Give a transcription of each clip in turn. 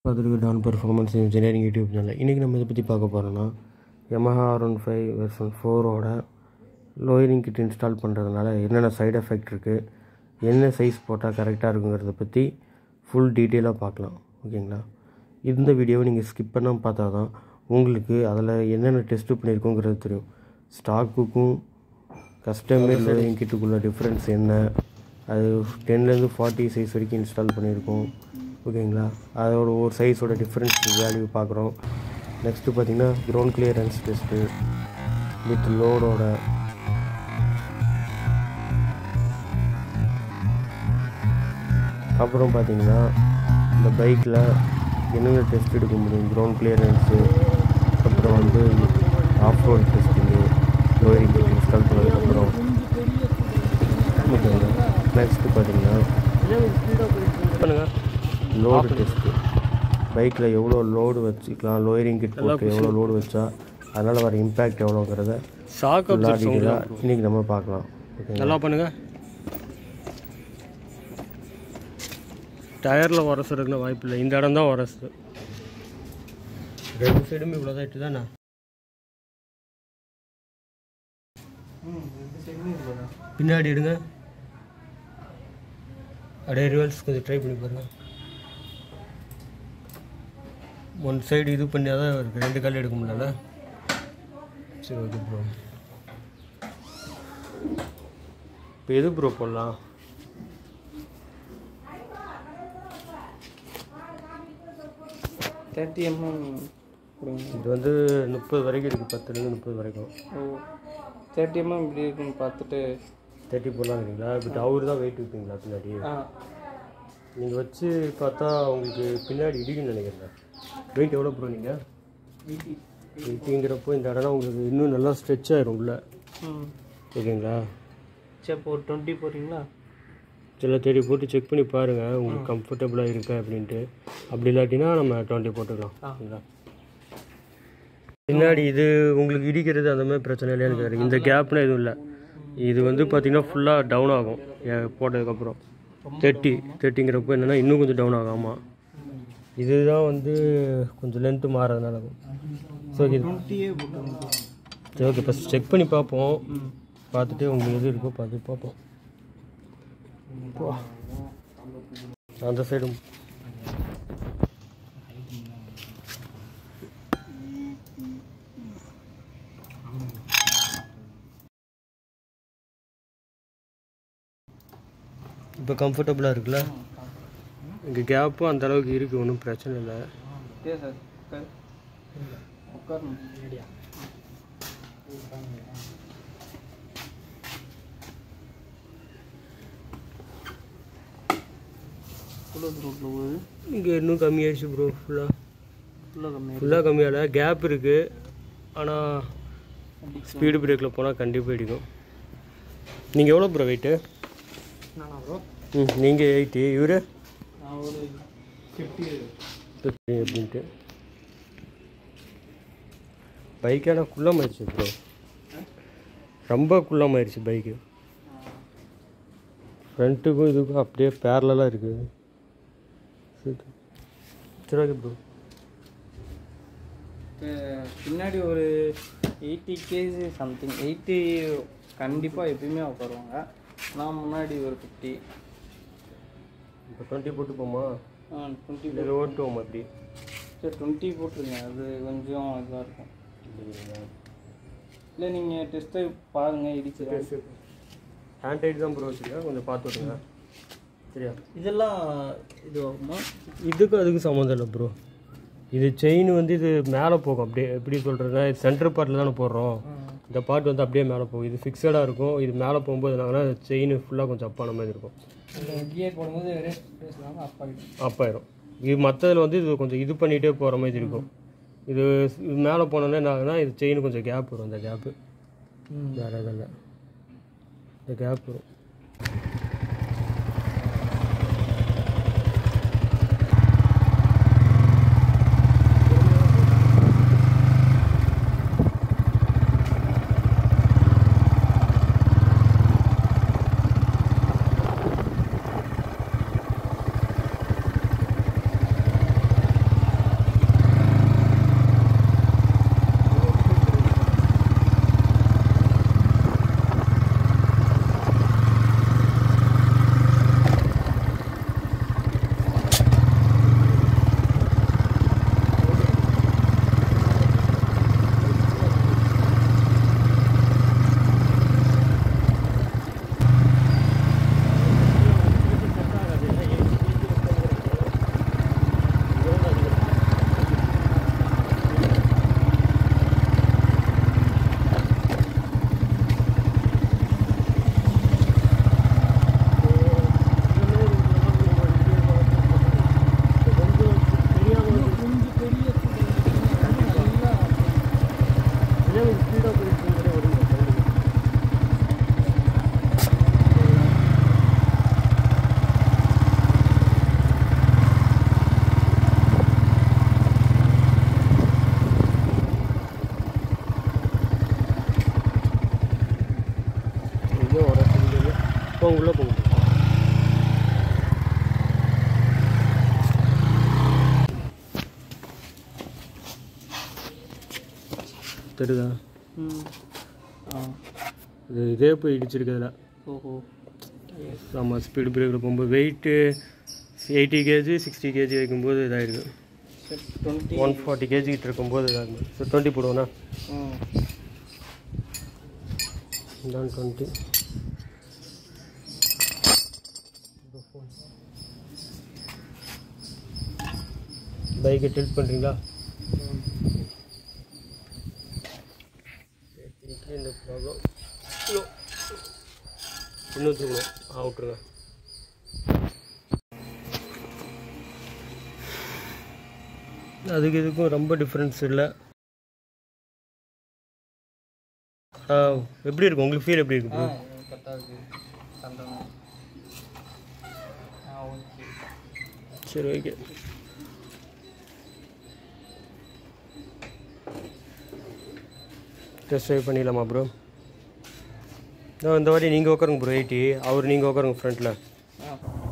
பார்த்துருக்கு Don performance engineering YouTube channel இன்றைக்கி நம்ம இதை பற்றி பார்க்க போகிறோன்னா Yamaha R one five version ஃபோரோட லோயரிங் கிட் இன்ஸ்டால் பண்ணுறதுனால என்னென்ன சைடு எஃபெக்ட் இருக்குது என்ன சைஸ் போட்டால் கரெக்டாக இருக்குங்கிறத பற்றி ஃபுல் டீட்டெயிலாக பார்க்கலாம் ஓகேங்களா இந்த வீடியோவை நீங்கள் ஸ்கிப் பண்ணாமல் பார்த்தா தான் உங்களுக்கு அதில் என்னென்ன டெஸ்ட்டு பண்ணியிருக்கோங்கிறது தெரியும் ஸ்டாக்குக்கும் கஸ்டமர் லோயரிங் கிட்டுக்குள்ள டிஃப்ரென்ஸ் என்ன அது டென்லேருந்து ஃபார்ட்டி சைஸ் வரைக்கும் இன்ஸ்டால் பண்ணியிருக்கோம் ஓகேங்களா அதோட ஒரு சைஸோட டிஃப்ரென்ஸ் வேல்யூ பார்க்குறோம் நெக்ஸ்ட்டு பார்த்தீங்கன்னா க்ரௌண்ட் கிளியரன்ஸ் டெஸ்ட்டு வித் லோடோட அப்புறம் பார்த்தீங்கன்னா இந்த பைக்கில் என்னென்ன டெஸ்ட் எடுக்க முடியும் க்ரௌண்ட் கிளியரன்ஸு அப்புறம் வந்து off road testing lowering install பண்ணதுக்கப்புறம் ஓகேங்களா நெக்ஸ்ட்டு பார்த்தீங்கன்னா பண்ணுங்க லோடு டெஸ்ட்டு பைக்கில் எவ்வளோ லோடு வச்சுக்கலாம் லோயரிங் கிட் போட்டு எவ்வளோ லோடு வச்சா அதனால் வர இம்பேக்ட் எவ்வளோங்கிறத ஷாக் டீட்டெயிலாக இன்றைக்கி நம்ம பார்க்கலாம் ஓகேங்களா நல்லா பண்ணுங்க டயரில் உரசுறதுக்குன்னு வாய்ப்பு இல்லை இந்த இடம் தான் உரசு ரெண்டு சைடுமே இவ்வளோ தான் இட்டு தானே பின்னாடி எடுங்க அப்படியே ரிவல்ஸ் கொஞ்சம் ட்ரை பண்ணி பாருங்க ஒன் சைடு இது பண்ணியாக தான் இருக்குது ரெண்டு கால் எடுக்க முடியல சரி ஓகே ப்ரோ இப்போ எது ப்ரோ போடலாம் தேர்ட்டி எம்எம் கொடுங்க இது வந்து முப்பது வரைக்கும் இருக்குது பத்துலேருந்து முப்பது வரைக்கும் ஓ தேர்ட்டி எம்எம் இப்படி இருக்குன்னு பார்த்துட்டு தேர்ட்டி போடலாங்கிறீங்களா பட் அவர் தான் வெயிட் வைப்பீங்களா பின்னாடி ஆ நீங்கள் வச்சு பார்த்தா உங்களுக்கு பின்னாடி இடிக்குன்னு நினைக்கிறேன் வெயிட் எவ்வளோ ப்ரோ நீங்கள் எயிட்டிங்கிறப்போ இந்த இடம்லாம் உங்களுக்கு இன்னும் நல்லா ஸ்ட்ரெச் ஆயிரும் உள்ள ம் ஓகேங்களா சரி இப்போ ஒரு டுவெண்ட்டி போடுறீங்களா சில தேடி போட்டு செக் பண்ணி பாருங்கள் உங்களுக்கு கம்ஃபர்டபுளாக இருக்கா அப்படின்ட்டு அப்படி இல்லாட்டினா நம்ம டுவெண்ட்டி போட்டுக்கலாம் சரிங்களா பின்னாடி இது உங்களுக்கு இடிக்கிறது அந்த மாதிரி பிரச்சனை இல்லையான்னு கேட்குறேன் இந்த கேப்னா எதுவும் இல்லை இது வந்து பார்த்தீங்கன்னா ஃபுல்லாக டவுன் ஆகும் ஏ- போட்டதுக்கப்புறம் தேர்ட்டி தேர்ட்டிங்கிறப்போ என்னென்னா இன்னும் கொஞ்சம் டவுன் ஆகும் ஆமாம் இதுதான் வந்து கொஞ்சம் லென்த்து மாறதுனால ஆகும் ஸோ இது டுவெண்ட்டியே போட்டுருங்க சரி ஓகே ஃபஸ்ட் செக் பண்ணி பார்ப்போம் பார்த்துட்டு உங்களுக்கு எது இருக்கோ பார்த்து பார்ப்போம் அந்த சைடும் இப்போ கம்ஃபர்டபுளாக இருக்குல்ல இங்கே கேப்பும் அந்த அளவுக்கு இருக்குது ஒன்றும் பிரச்சனை இல்லை ஏ சார் உட்கார் உட்காரணும் எவ்வளோ தூரத்தில் போகுது இங்கே இன்னும் கம்மியாயிடுச்சு ப்ரோ ஃபுல்லாக ஃபுல்லாக கம்மியாக ஃபுல்லாக கம்மியாகல கேப் இருக்குது ஆனால் ஸ்பீடு பிரேக்கில் போனால் கண்டிப்பாக இடிக்கும் நீங்கள் எவ்வளோ ப்ரோ வெயிட்டு நானா ப்ரோ ம் நீங்கள் எயிட்டி இவர் நான் ஒரு ஃபிஃப்டி ஃபிஃப்டி அப்படின்ட்டு பைக்கான குள்ளமாயிடுச்சு ப்ரோ ரொம்ப குள்ளமாயிடுச்சு பைக்கு ஃப்ரண்ட்டுக்கும் இதுக்கும் அப்படியே பேரலாக இருக்குது சரி சரி ஓகே ப்ரோ பின்னாடி ஒரு எயிட்டி கேஜி சம்திங் எயிட்டி கண்டிப்பாக எப்பயுமே உட்காருவாங்க நான் முன்னாடி ஒரு ஃபிஃப்டி இப்போ டுவெண்ட்டி போட்டு போமா டுவெண்ட்டி இல்லை ஓட்டுவோமா அப்படி சரி டுவெண்ட்டி போட்டுருங்க அது கொஞ்சம் இதாக இருக்கும் இல்லை நீங்கள் டெஸ்ட்டை பாருங்கள் இடிச்சு ஹேண்ட் டைட் தான் ப்ரோ வச்சுருக்கேன் கொஞ்சம் பார்த்து விட்டுங்க சரியா இதெல்லாம் இது ஆகுமா இதுக்கும் அதுக்கும் சம்மந்தம் இல்லை ப்ரோ இது செயின் வந்து இது மேலே போகும் அப்படியே எப்படி சொல்கிறதுனா இது சென்டர் பார்ட்டில் தானே போடுறோம் இந்த பார்ட் வந்து அப்படியே மேலே போகும் இது ஃபிக்ஸடாக இருக்கும் இது மேலே போகும்போது என்னன்னா செயின் ஃபுல்லாக கொஞ்சம் அப்பான மாதிரி இருக்கும் கியர் போடும்போது ரேஸ் பேசலாமா அப்பா அப்பாயிரும் இது மற்றதில் வந்து இது கொஞ்சம் இது பண்ணிகிட்டே போகிற மாதிரி இருக்கும் இது இது மேலே போனோன்னே என்ன ஆகுதுன்னா இது செயின் கொஞ்சம் கேப் வரும் இந்த கேப்பு வேறு எதுவும் இல்லை இந்த கேப் வரும் போங்க உள்ளே போங்க தெரியுதா ம் ஆ இது இதே போய் இடிச்சிருக்கிறதுல ஓஹோ ஆமாம் ஸ்பீடு பிரேக்கில் போகும்போது weight eighty KG sixty KG வைக்கும்போது இதாகிருக்கு டுவெண்ட்டி ஒன் ஃபார்ட்டி கேஜி கிட்ட இருக்கும்போது இதாகும் ஸோ டுவெண்ட்டி போடுவோண்ணா ம் இதான் டுவெண்ட்டி பைக்கை டில்ட் பண்ணுறீங்களா இந்த ப்ராப்ளம் இன்னும் தூக்கணும் ஆ விட்ருங்க அதுக்கு இதுக்கும் ரொம்ப டிஃப்ரென்ஸ் இல்லை ஆ, எப்படி இருக்கும் உங்களுக்கு ஃபீல் எப்படி இருக்கு ஆ bro? கரெக்டாக இருக்குது பண்ணுறேன் ஆ ஓகே சரி ஓகே டெஸ்ட் ட்ரைவ் பண்ணிடலாமா ப்ரோ இந்த வாட்டி நீங்கள் உட்காருங்க ப்ரோ எயிட்டி அவர் நீங்கள் உட்காருங்க ஃப்ரண்ட்டில் ஆ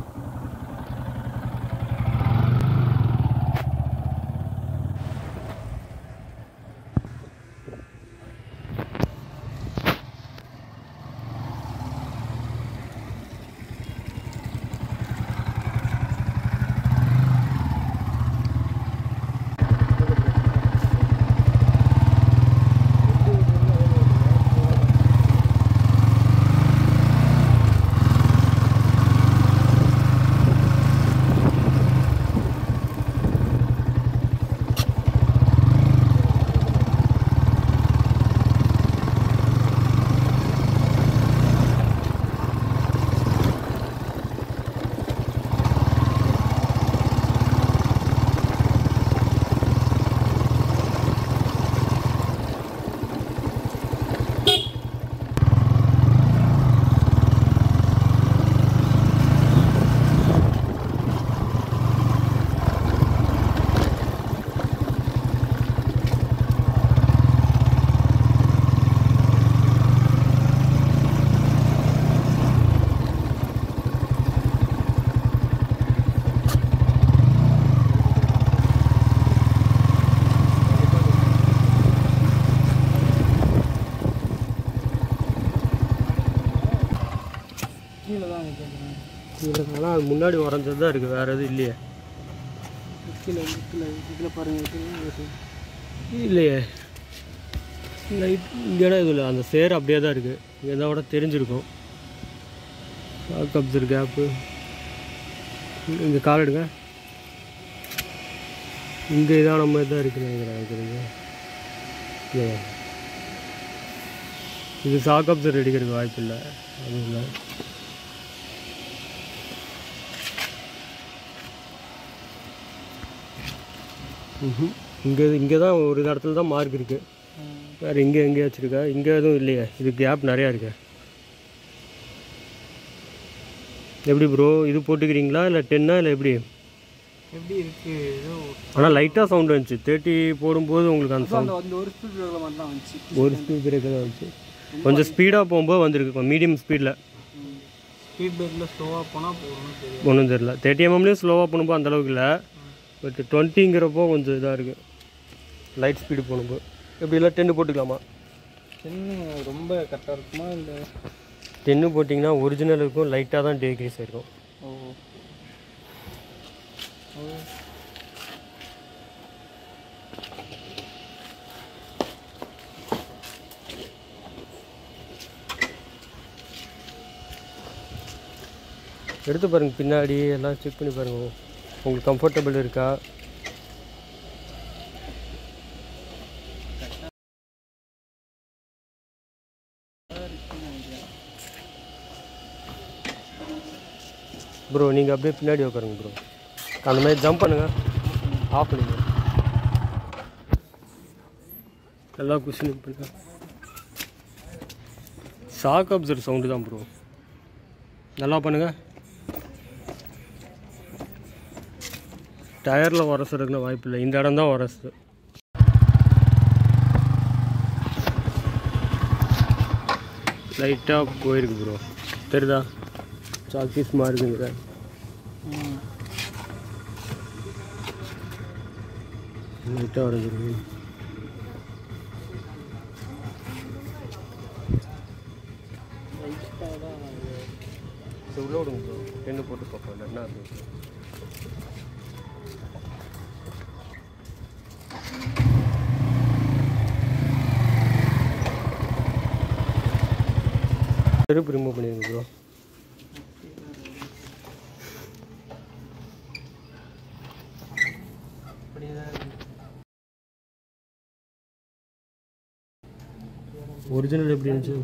கீழே தான் கேட்குறேன் இல்லை ஆனால் அது முன்னாடி வரைஞ்சது தான் இருக்குது வேறு எதுவும் இல்லையே கீழே கீழே இதில் பாருங்கள் இல்லையே லைட் இங்கேனா இது இல்லை அந்த சேர் அப்படியே தான் இருக்குது இங்கே தான் கூட தெரிஞ்சிருக்கும் கப்சர் கேப்பு இங்கே கால் எடுங்க இங்கே இதான மாதிரி தான் இருக்குது நினைக்கிறேன் எனக்கு தெரிஞ்சு இல்லையா இது சாக் அப்சர் அடிக்கிறதுக்கு வாய்ப்பு இல்லை அது இல்லை இங்கே இங்கே தான் ஒரு இடத்துல தான் மார்க் இருக்குது வேறு இங்கே எங்கேயா வச்சுருக்கா இங்கே எதுவும் இல்லையே இது கேப் நிறையா இருக்கு எப்படி ப்ரோ இது போட்டுக்கிறீங்களா இல்லை டென்னா இல்லை எப்படி எப்படி இருக்குது ஏதோ ஆனால் லைட்டாக சவுண்ட் வந்துச்சு தேர்ட்டி போடும்போது உங்களுக்கு அந்த சவுண்ட் அந்த அந்த ஒரு ஸ்பீட் மட்டும் தான் வந்துச்சு ஒரு ஸ்பீட் பிரேக்கர் தான் வந்துச்சு கொஞ்சம் ஸ்பீடாக போகும்போது வந்திருக்கு மீடியம் ஸ்பீடில் ஸ்பீட் பிரேக்கில் ஸ்லோவாக போனால் போகணும்னு தெரியும் ஒன்றும் தெரில தேர்ட்டி எம்எம்லேயும் ஸ்லோவாக போகும்போது அந்த அளவுக்கு இல்லை பட் டுவெண்ட்டிங்கிறப்போ கொஞ்சம் இதாக இருக்குது லைட் ஸ்பீடு போகும்போது எப்படி இல்லை டென்னு போட்டுக்கலாமா என்ன ரொம்ப கரெக்டாக இருக்குமா இல்லை டென்னு போட்டிங்கன்னா ஒரிஜினலுக்கும் லைட்டாக தான் டேக்ரீஸ் ஆயிருக்கும் ஓ எடுத்து பாருங்கள் பின்னாடி எல்லாம் செக் பண்ணி பாருங்கள் உங்களுக்கு கம்ஃபர்டபுள் இருக்கா ப்ரோ நீங்கள் அப்படியே பின்னாடி உட்காருங்க ப்ரோ அந்த மாதிரி ஜம்ப் பண்ணுங்க ஆஃப் பண்ணுங்க எல்லா கொஸ்டின் பண்ணுங்க ஷாக் அப்சர் சவுண்டு தான் ப்ரோ நல்லா பண்ணுங்க டயரில் உரசுறதுக்குன்னு வாய்ப்பு இல்லை இந்த இடம் தான் உரசுது லைட்டாக போயிருக்கு ப்ரோ தெரியுதா சாக்பீஸ் மாறுதுங்கிற ம் லைட்டாக வரைஞ்சிருக்கு லைட்டாக தான் சரி உள்ள விடுங்க ப்ரோ ரெண்டு போட்டு பார்ப்போம் என்ன இருக்கு செருப்பு ரிமூவ் பண்ணிடுங்க ப்ரோ அப்படியே தான் இருக்கு ஒரிஜினல் எப்படி இருந்துச்சு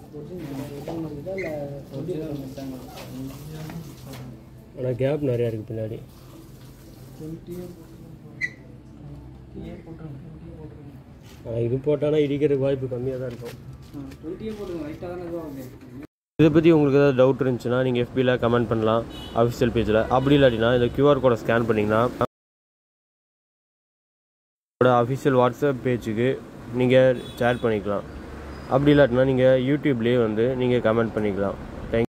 ஆனால் கேப் நிறையா இருக்குது பின்னாடி ஆனால் இது போட்டானா இடிக்கிறதுக்கு வாய்ப்பு கம்மியாக தான் இருக்கும் இதை பற்றி உங்களுக்கு ஏதாவது டவுட் இருந்துச்சுன்னா நீங்கள் எஃபியில் கமெண்ட் பண்ணலாம் அஃபிஷியல் பேஜில் அப்படி இல்லாட்டினா இந்த கியூஆர் கோடை ஸ்கேன் பண்ணிங்கன்னா அஃபிஷியல் வாட்ஸ்அப் பேஜுக்கு நீங்கள் ஷேர் பண்ணிக்கலாம் அப்படி இல்லாட்டினா நீங்கள் யூடியூப்லேயே வந்து நீங்கள் கமெண்ட் பண்ணிக்கலாம்